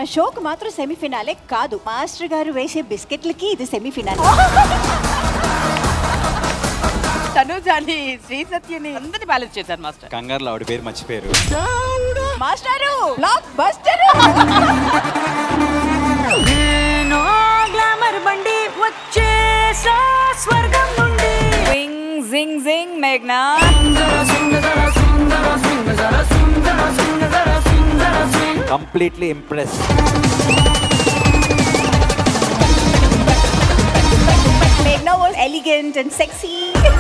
షోకు మాత్రం సెమీఫినాలే కాదు మాస్టర్ గారు వేసే బిస్కెట్లకి ఇది సెమీఫినాల్ తనుజాని శ్రీ సత్యని అందరిని బ్యాలెన్స్ చేశారు మాస్టర్ కంగారులో ఆవిడ పేరు మర్చిపోయారు మాస్టారు బ్లాక్ బస్టర్ గ్లామర్ బండి వచ్చేసా స్వర్గం నుండి జింగ్ జింగ్ జింగ్ మేఘ్నా కంప్లీట్లీ ఇంప్రెస్ మేఘ్నా వాజ్ ఎలిగెంట్ అండ్ సెక్సీ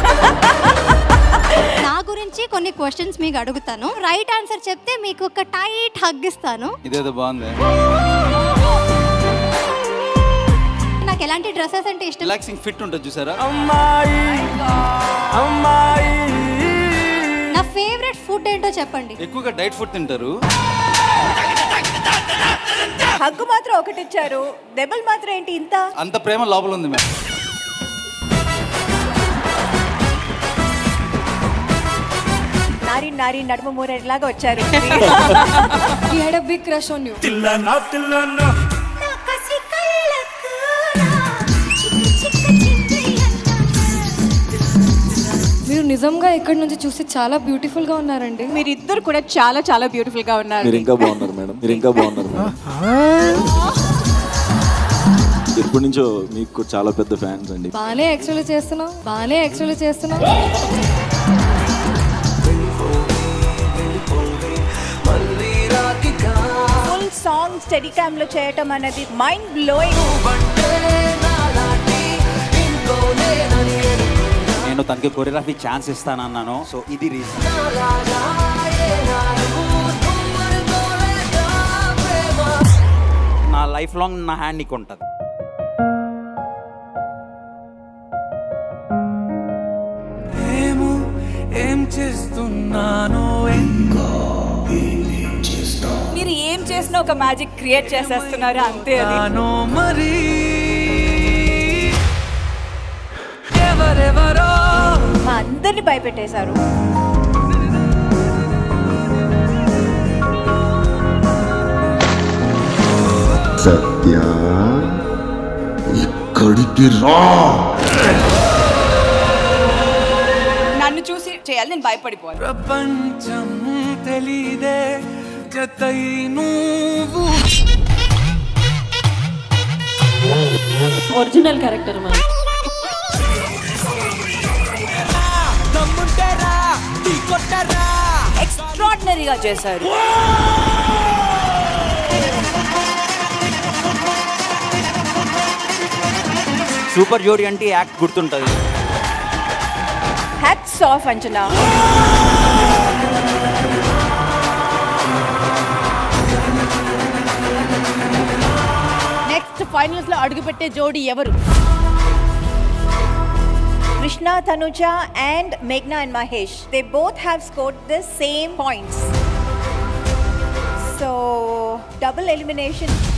నా గురించి కొన్ని క్వశ్చన్స్ మీకు అడుగుతాను రైట్ ఆన్సర్ చెప్తే మీకు ఒక టైట్ హగ్ ఇస్తాను ఇదేదో బాగుంది నాకు ఎలాంటి డ్రెస్సెస్ అంటే ఇష్టం రిలాక్సింగ్ ఫిట్ ఉంటుంది చూసారా నా ఫేవరెట్ ఫుడ్ ఏంటో చెప్పండి ఎక్కువగా డైట్ ఫుడ్ తింటారు హగ్గు మాత్రం ఒకటి ఇచ్చారు దెబ్బలు మాత్రం ఏంటి ఇంత అంత ప్రేమ లోపల ఉంది మేడం నారి నారి నడుమ మూరేలాగా వచ్చారు you had a big crush on you మీరు నిజంగా ఇక్కడి నుంచి చూసి చాలా బ్యూటిఫుల్ గా ఉన్నారండి మీరిద్దరు కూడా చాలా చాలా బ్యూటిఫుల్ గా ఉన్నారు మీరు ఇంకా బాగున్నారు మేడం మీరు ఇంకా బాగున్నారు మేడం ఎప్పటి నుంచో మీకు చాలా పెద్ద ఫ్యాన్స్ అండి బాగానే ఎక్స్ట్రాలు చేస్తున్నావు బాగానే ఎక్స్ట్రాలు చేస్తున్నావు ఫుల్ సాంగ్ స్టడీ క్యామ్ లో చేయటం అనేది మైండ్ బ్లోయింగ్ నేను తనకి కొరియోగ్రఫీ ఛాన్స్ ఇస్తానన్నాను సో ఇది రీజన్ నా లైఫ్ లాంగ్ నా హ్యాండ్ నీకు ఉంటుంది ఏమో ఏం చేస్తున్నానో ఎంకో మీరు ఏం చేసినా ఒక మ్యాజిక్ క్రియేట్ చేసేస్తున్నారు అంతే అది నానో మరి ఎవరెవరో మా అందరిని భయపెట్టేశారు సత్య ఇక్కడికి రా నన్ను చూసి చేయాలి నేను భయపడిపోవాలి ప్రపంచం తెలీదే జతై నువ్వు ఒరిజినల్ క్యారెక్టర్ మన దమ్ముంటేరా టీ కొట్టరా ఎక్స్ట్రాడినరీగా చేశారు సూపర్ జోడి అంటే యాక్ట్ గుర్తుంటుంది హ్యాట్స్ ఆఫ్ అంచనా నెక్స్ట్ ఫైనల్స్ లో అడుగుపెట్టే జోడి ఎవరు కృష్ణ తనుజ అండ్ మేఘ్నా and Mahesh they both have scored the same points so double elimination